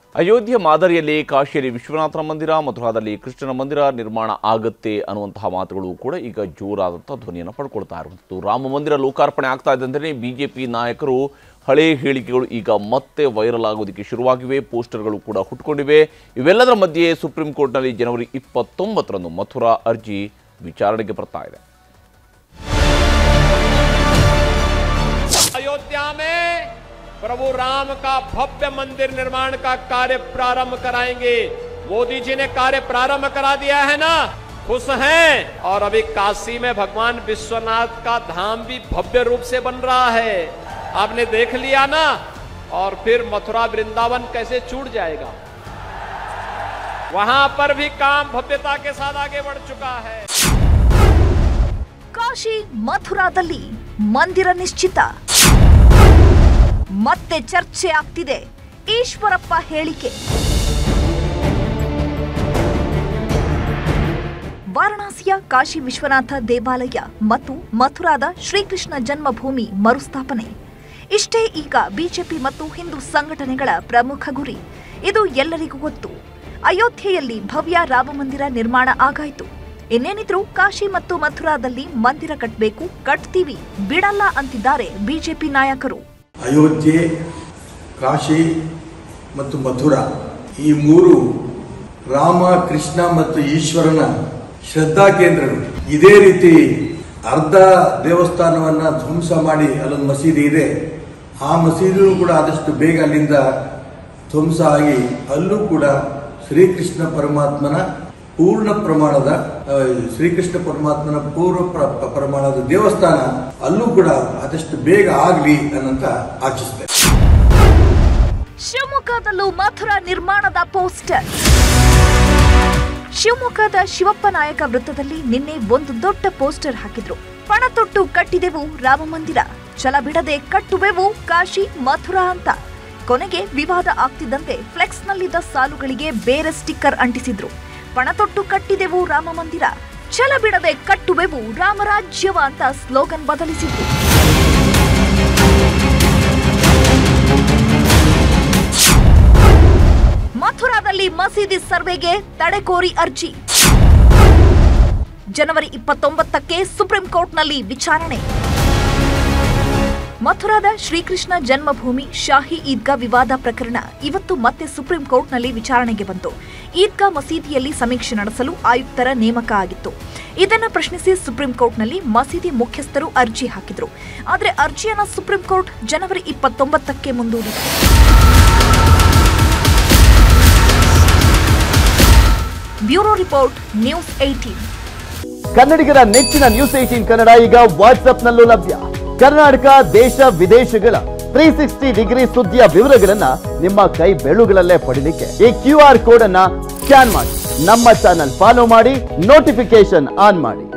ಅಯೋಧ್ಯೆ ಮಾದರಿಯಲ್ಲಿ ಕಾಶಿಯಲ್ಲಿ ವಿಶ್ವನಾಥನ ಮಂದಿರ ಮಥುರಾದಲ್ಲಿ ಕೃಷ್ಣನ ಮಂದಿರ ನಿರ್ಮಾಣ ಆಗುತ್ತೆ ಅನ್ನುವಂತಹ ಮಾತುಗಳು ಕೂಡ ಈಗ ಜೋರಾದಂಥ ಧ್ವನಿಯನ್ನು ಪಡ್ಕೊಳ್ತಾ ಇರುವಂಥದ್ದು ರಾಮ ಮಂದಿರ ಲೋಕಾರ್ಪಣೆ ಆಗ್ತಾ ಇದ್ದಂತೆ ಬಿಜೆಪಿ ನಾಯಕರು ಹಳೆ ಹೇಳಿಕೆಗಳು ಈಗ ಮತ್ತೆ ವೈರಲ್ ಆಗೋದಕ್ಕೆ ಶುರುವಾಗಿವೆ ಪೋಸ್ಟರ್ಗಳು ಕೂಡ ಹುಟ್ಟುಕೊಂಡಿವೆ ಇವೆಲ್ಲದರ ಮಧ್ಯೆ ಸುಪ್ರೀಂ ಕೋರ್ಟ್ನಲ್ಲಿ ಜನವರಿ ಇಪ್ಪತ್ತೊಂಬತ್ತರಂದು ಮಥುರಾ ಅರ್ಜಿ ವಿಚಾರಣೆಗೆ ಬರ್ತಾ ಇದೆ अयोध्या में प्रभु राम का भव्य मंदिर निर्माण का कार्य प्रारंभ कराएंगे मोदी जी ने कार्य प्रारंभ करा दिया है ना खुश हैं और अभी काशी में भगवान विश्वनाथ का धाम भी भव्य रूप से बन रहा है आपने देख लिया ना और फिर मथुरा वृंदावन कैसे छूट जाएगा वहां पर भी काम भव्यता के साथ आगे बढ़ चुका है ಕಾಶಿ ಮಥುರಾದಲ್ಲಿ ಮಂದಿರ ನಿಶ್ಚಿತ ಮತ್ತೆ ಚರ್ಚೆ ಆಗ್ತಿದೆ ಈಶ್ವರಪ್ಪ ಹೇಳಿಕೆ ವಾರಣಾಸಿಯ ಕಾಶಿ ವಿಶ್ವನಾಥ ದೇವಾಲಯ ಮತ್ತು ಮಥುರಾದ ಶ್ರೀಕೃಷ್ಣ ಜನ್ಮಭೂಮಿ ಮರುಸ್ಥಾಪನೆ ಇಷ್ಟೇ ಈಗ ಬಿಜೆಪಿ ಮತ್ತು ಹಿಂದೂ ಸಂಘಟನೆಗಳ ಪ್ರಮುಖ ಗುರಿ ಇದು ಎಲ್ಲರಿಗೂ ಗೊತ್ತು ಅಯೋಧ್ಯೆಯಲ್ಲಿ ಭವ್ಯ ರಾಮ ಮಂದಿರ ನಿರ್ಮಾಣ ಆಗಾಯಿತು ಇನ್ನೇನಿದ್ರು ಕಾಶಿ ಮತ್ತು ಮಥುರಾದಲ್ಲಿ ಮಂದಿರ ಕಟ್ಟಬೇಕು ಕಟ್ತೀವಿ ಬಿಡಲ್ಲ ಅಂತಿದ್ದಾರೆ ಬಿಜೆಪಿ ನಾಯಕರು ಅಯೋಧ್ಯೆ ಕಾಶಿ ಮತ್ತು ಮಥುರಾ ಈ ಮೂರು ರಾಮ ಕೃಷ್ಣ ಮತ್ತು ಈಶ್ವರನ ಶ್ರದ್ಧಾ ಕೇಂದ್ರಗಳು ಇದೇ ರೀತಿ ಅರ್ಧ ದೇವಸ್ಥಾನವನ್ನ ಧ್ವಂಸ ಮಾಡಿ ಅಲ್ಲೊಂದು ಮಸೀದಿ ಇದೆ ಆ ಮಸೀದಿಯೂ ಕೂಡ ಆದಷ್ಟು ಬೇಗ ಅಲ್ಲಿಂದ ಧ್ವಂಸ ಆಗಿ ಅಲ್ಲೂ ಕೂಡ ಶ್ರೀಕೃಷ್ಣ ಪರಮಾತ್ಮನ ಪೂರ್ಣ ಪ್ರಮಾಣದ ಆ, ಶ್ರೀಕೃಷ್ಣ ಪರಮಾತ್ಮನ ಪೂರ್ವ ಪ್ರ- ಪ್ರಮಾಣದ ದೇವಸ್ಥಾನ ಅಲ್ಲೂ ಕೂಡ ಆದಷ್ಟು ಬೇಗ ಆಗಲಿ ಅನ್ನಂತ ಆಚಿಸ್ತೇನೆ ಶಿವಮೊಗ್ಗದಲ್ಲೂ ಮಥುರಾ ನಿರ್ಮಾಣದ ಪೋಸ್ಟರ್ ಶಿವಮೊಗ್ಗದ ಶಿವಪ್ಪ ನಾಯಕ ವೃತ್ತದಲ್ಲಿ ನಿನ್ನೆ ಒಂದು ದೊಡ್ಡ ಪೋಸ್ಟರ್ ಹಾಕಿದ್ರು ಪಣ ತೊಟ್ಟು ಕಟ್ಟಿದೆವು ರಾಮ ಮಂದಿರ ಛಲ ಬಿಡದೆ ಕಟ್ಟುವೆವು ಕಾಶಿ ಮಥುರಾ ಅಂತ ಕೊನೆಗೆ ವಿವಾದ ಆಗ್ತಿದ್ದಂತೆ ಫ್ಲೆಕ್ಸ್ನಲ್ಲಿದ್ದ ಸಾಲುಗಳಿಗೆ ಬೇರೆ ಸ್ಟಿಕ್ಕರ್ ಅಂಟಿಸಿದ್ರು ಪಣ ತೊಟ್ಟು ಕಟ್ಟಿದೆವು ರಾಮ ಮಂದಿರ ಛಲ ಬಿಡದೆ ಕಟ್ಟುವೆವು ರಾಮರಾಜ್ಯವ ಅಂತ ಸ್ಲೋಗನ್ ಬದಲಿಸಿದ್ರು ಮಥುರಾದಲ್ಲಿ ಮಸೀದಿ ಸರ್ವೆಗೆ ತಡೆ ಕೋರಿ ಅರ್ಜಿ ಜನವರಿ ಇಪ್ಪತ್ತೊಂಬತ್ತಕ್ಕೆ ಸುಪ್ರೀಂ ಕೋರ್ಟ್ನಲ್ಲಿ ವಿಚಾರಣೆ ಮಥುರಾದ ಶ್ರೀಕೃಷ್ಣ ಜನ್ಮಭೂಮಿ ಶಾಹಿ ಈದ್ಗಾ ವಿವಾದ ಪ್ರಕರಣ ಇವತ್ತು ಮತ್ತೆ ಸುಪ್ರೀಂ ಕೋರ್ಟ್ನಲ್ಲಿ ವಿಚಾರಣೆಗೆ ಬಂತು ಈದ್ಗಾ ಮಸೀದಿಯಲ್ಲಿ ಸಮೀಕ್ಷೆ ನಡೆಸಲು ಆಯುಕ್ತರ ನೇಮಕ ಆಗಿತ್ತು ಇದನ್ನ ಪ್ರಶ್ನಿಸಿ ಸುಪ್ರೀಂ ಕೋರ್ಟ್ನಲ್ಲಿ ಮಸೀದಿ ಮುಖ್ಯಸ್ಥರು ಅರ್ಜಿ ಹಾಕಿದ್ರು ಆದರೆ ಅರ್ಜಿಯನ್ನ ಸುಪ್ರೀಂ ಕೋರ್ಟ್ ಜನವರಿ ಇಪ್ಪತ್ತೊಂಬತ್ತಕ್ಕೆ ಮುಂದೂಡಿದೆ ಬ್ಯೂರೋ ರಿಪೋರ್ಟ್ ನ್ಯೂಸ್ ಏಟೀನ್ ಕನ್ನಡಿಗರ ನೆಚ್ಚಿನ ನ್ಯೂಸ್ ಏಟೀನ್ ಕನ್ನಡ ಈಗ ವಾಟ್ಸ್ಆಪ್ನಲ್ಲೂ ಲಭ್ಯ ಕರ್ನಾಟಕ ದೇಶ ವಿದೇಶಗಳ ತ್ರೀ ಸಿಕ್ಸ್ಟಿ ಡಿಗ್ರಿ ಸುದ್ದಿಯ ವಿವರಗಳನ್ನ ನಿಮ್ಮ ಕೈ ಬೆಳುಗಳಲ್ಲೇ ಪಡಿಲಿಕ್ಕೆ ಈ ಕ್ಯೂ ಆರ್ ಕೋಡ್ ಅನ್ನ ಸ್ಕ್ಯಾನ್ ಮಾಡಿ ನಮ್ಮ ಚಾನಲ್ ಫಾಲೋ ಮಾಡಿ ನೋಟಿಫಿಕೇಶನ್ ಆನ್ ಮಾಡಿ